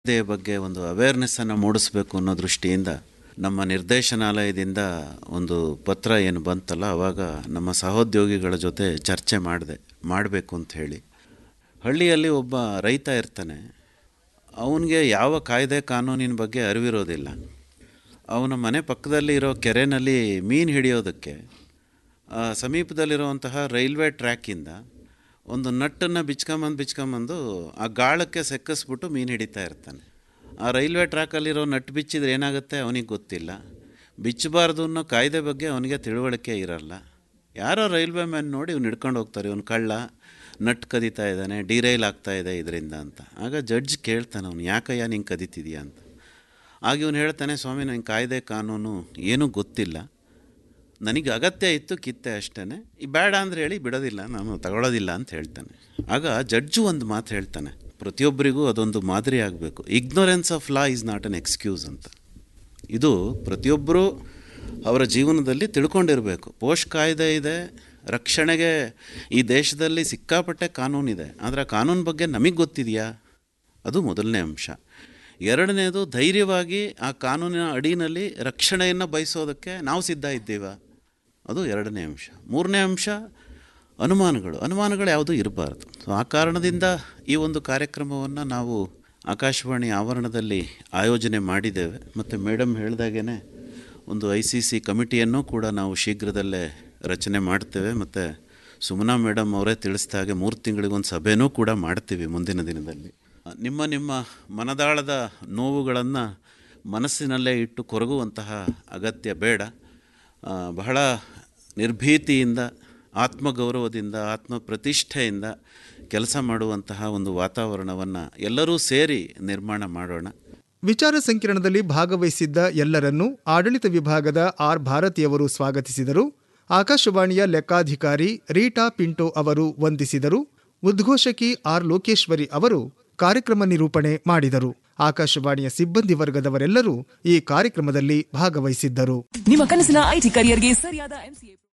ಇದೇ ಬಗ್ಗೆ ಒಂದು ಅವೇರ್ನೆಸ್ಸನ್ನು ಮೂಡಿಸ್ಬೇಕು ಅನ್ನೋ ದೃಷ್ಟಿಯಿಂದ ನಮ್ಮ ನಿರ್ದೇಶನಾಲಯದಿಂದ ಒಂದು ಪತ್ರ ಏನು ಬಂತಲ್ಲ ಆವಾಗ ನಮ್ಮ ಸಹೋದ್ಯೋಗಿಗಳ ಜೊತೆ ಚರ್ಚೆ ಮಾಡಿದೆ ಮಾಡಬೇಕು ಅಂತ ಹೇಳಿ ಹಳ್ಳಿಯಲ್ಲಿ ಒಬ್ಬ ರೈತ ಇರ್ತಾನೆ ಅವನಿಗೆ ಯಾವ ಕಾಯ್ದೆ ಕಾನೂನಿನ ಬಗ್ಗೆ ಅರಿವಿರೋದಿಲ್ಲ ಅವನ ಮನೆ ಪಕ್ಕದಲ್ಲಿ ಇರೋ ಕೆರೆನಲ್ಲಿ ಮೀನು ಹಿಡಿಯೋದಕ್ಕೆ ಆ, ಸಮೀಪದಲ್ಲಿರುವಂತಹ ರೈಲ್ವೆ ಟ್ರ್ಯಾಕಿಂದ ಒಂದು ನಟ್ಟನ್ನು ಬಿಚ್ಕೊಂಬಂದು ಬಿಚ್ಕೊಂಬಂದು ಆ ಗಾಳಕ್ಕೆ ಸೆಕ್ಕಿಸ್ಬಿಟ್ಟು ಮೀನು ಹಿಡಿತಾ ಇರ್ತಾನೆ ಆ ರೈಲ್ವೆ ಟ್ರ್ಯಾಕಲ್ಲಿರೋ ನಟ್ಟು ಬಿಚ್ಚಿದ್ರೆ ಏನಾಗುತ್ತೆ ಅವನಿಗೆ ಗೊತ್ತಿಲ್ಲ ಬಿಚ್ಚಬಾರ್ದು ಅನ್ನೋ ಕಾಯ್ದೆ ಬಗ್ಗೆ ಅವನಿಗೆ ತಿಳುವಳಿಕೆ ಇರಲ್ಲ ಯಾರೋ ರೈಲ್ವೆ ಮ್ಯಾನ್ ನೋಡಿ ಇವ್ನು ಹಿಡ್ಕೊಂಡು ಹೋಗ್ತಾರೆ ಇವನು ಕಳ್ಳ ನಟ್ ಕದೀತಾ ಇದ್ದಾನೆ ಡಿರೈಲ್ ಆಗ್ತಾ ಇದೆ ಇದರಿಂದ ಅಂತ ಆಗ ಜಡ್ಜ್ ಕೇಳ್ತಾನೆ ಅವನು ಯಾಕಯ್ಯ ನಿಂಗೆ ಕದೀತಿದೀಯ ಅಂತ ಆಗ ಇವನು ಹೇಳ್ತಾನೆ ಸ್ವಾಮಿ ನನಗೆ ಕಾಯ್ದೆ ಕಾನೂನು ಏನೂ ಗೊತ್ತಿಲ್ಲ ನನಗೆ ಅಗತ್ಯ ಇತ್ತು ಕಿತ್ತೆ ಅಷ್ಟೇ ಈ ಬೇಡ ಅಂದರೆ ಹೇಳಿ ಬಿಡೋದಿಲ್ಲ ನಾನು ತಗೊಳ್ಳೋದಿಲ್ಲ ಅಂತ ಹೇಳ್ತಾನೆ ಆಗ ಜಡ್ಜು ಒಂದು ಮಾತು ಹೇಳ್ತಾನೆ ಪ್ರತಿಯೊಬ್ಬರಿಗೂ ಅದೊಂದು ಮಾದರಿ ಆಗಬೇಕು ignorance of law is not an excuse ಅಂತ ಇದು ಪ್ರತಿಯೊಬ್ಬರೂ ಅವರ ಜೀವನದಲ್ಲಿ ತಿಳ್ಕೊಂಡಿರಬೇಕು ಪೋಷ್ ಕಾಯ್ದೆ ಇದೆ ರಕ್ಷಣೆಗೆ ಈ ದೇಶದಲ್ಲಿ ಸಿಕ್ಕಾಪಟ್ಟೆ ಕಾನೂನಿದೆ ಆದರೆ ಆ ಕಾನೂನು ಬಗ್ಗೆ ನಮಗೆ ಗೊತ್ತಿದೆಯಾ ಅದು ಮೊದಲನೇ ಅಂಶ ಎರಡನೇದು ಧೈರ್ಯವಾಗಿ ಆ ಕಾನೂನಿನ ಅಡಿನಲ್ಲಿ ರಕ್ಷಣೆಯನ್ನು ಬಯಸೋದಕ್ಕೆ ನಾವು ಸಿದ್ಧ ಇದ್ದೀವ ಅದು ಎರಡನೇ ಅಂಶ ಮೂರನೇ ಅಂಶ ಅನುಮಾನಗಳು ಅನುಮಾನಗಳು ಯಾವುದೂ ಇರಬಾರ್ದು ಸೊ ಆ ಕಾರಣದಿಂದ ಈ ಒಂದು ಕಾರ್ಯಕ್ರಮವನ್ನು ನಾವು ಆಕಾಶವಾಣಿ ಆವರಣದಲ್ಲಿ ಆಯೋಜನೆ ಮಾಡಿದ್ದೇವೆ ಮತ್ತು ಮೇಡಮ್ ಹೇಳ್ದಾಗೇ ಒಂದು ಐ ಸಿ ಸಿ ಕಮಿಟಿಯನ್ನು ಕೂಡ ನಾವು ಶೀಘ್ರದಲ್ಲೇ ರಚನೆ ಮಾಡ್ತೇವೆ ಮತ್ತು ಸುಮನಾ ಮೇಡಮ್ ಅವರೇ ತಿಳಿಸಿದ ಹಾಗೆ ಮೂರು ತಿಂಗಳಿಗೊಂದು ಸಭೆನೂ ಕೂಡ ಮಾಡ್ತೀವಿ ಮುಂದಿನ ದಿನದಲ್ಲಿ ನಿಮ್ಮ ನಿಮ್ಮ ಮನದಾಳದ ನೋವುಗಳನ್ನು ಮನಸ್ಸಿನಲ್ಲೇ ಇಟ್ಟು ಕೊರಗುವಂತಹ ಅಗತ್ಯ ಬೇಡ ಆ, ಬಹಳ ನಿರ್ಭೀತಿಯಿಂದ ಆತ್ಮಗೌರವದಿಂದ ಆತ್ಮ ಪ್ರತಿಷ್ಠೆಯಿಂದ ಕೆಲಸ ಮಾಡುವಂತಹ ಒಂದು ವಾತಾವರಣವನ್ನು ಎಲ್ಲರೂ ಸೇರಿ ನಿರ್ಮಾಣ ಮಾಡೋಣ ವಿಚಾರ ಸಂಕಿರಣದಲ್ಲಿ ಭಾಗವಹಿಸಿದ್ದ ಎಲ್ಲರನ್ನೂ ಆಡಳಿತ ವಿಭಾಗದ ಆರ್ ಭಾರತಿಯವರು ಸ್ವಾಗತಿಸಿದರು ಆಕಾಶವಾಣಿಯ ಲೆಕ್ಕಾಧಿಕಾರಿ ರೀಟಾ ಪಿಂಟೋ ಅವರು ವಂದಿಸಿದರು ಉದ್ಘೋಷಕಿ ಆರ್ ಲೋಕೇಶ್ವರಿ ಅವರು ಕಾರ್ಯಕ್ರಮ ನಿರೂಪಣೆ ಮಾಡಿದರು ಆಕಾಶವಾಣಿಯ ಸಿಬ್ಬಂದಿ ವರ್ಗದವರೆಲ್ಲರೂ ಈ ಕಾರ್ಯಕ್ರಮದಲ್ಲಿ ಭಾಗವಹಿಸಿದ್ದರು ನಿಮ್ಮ ಕನಸಿನ ಐಟಿ ಕರಿಯರ್ಗೆ ಸರಿಯಾದ ಎಂಸಿಎ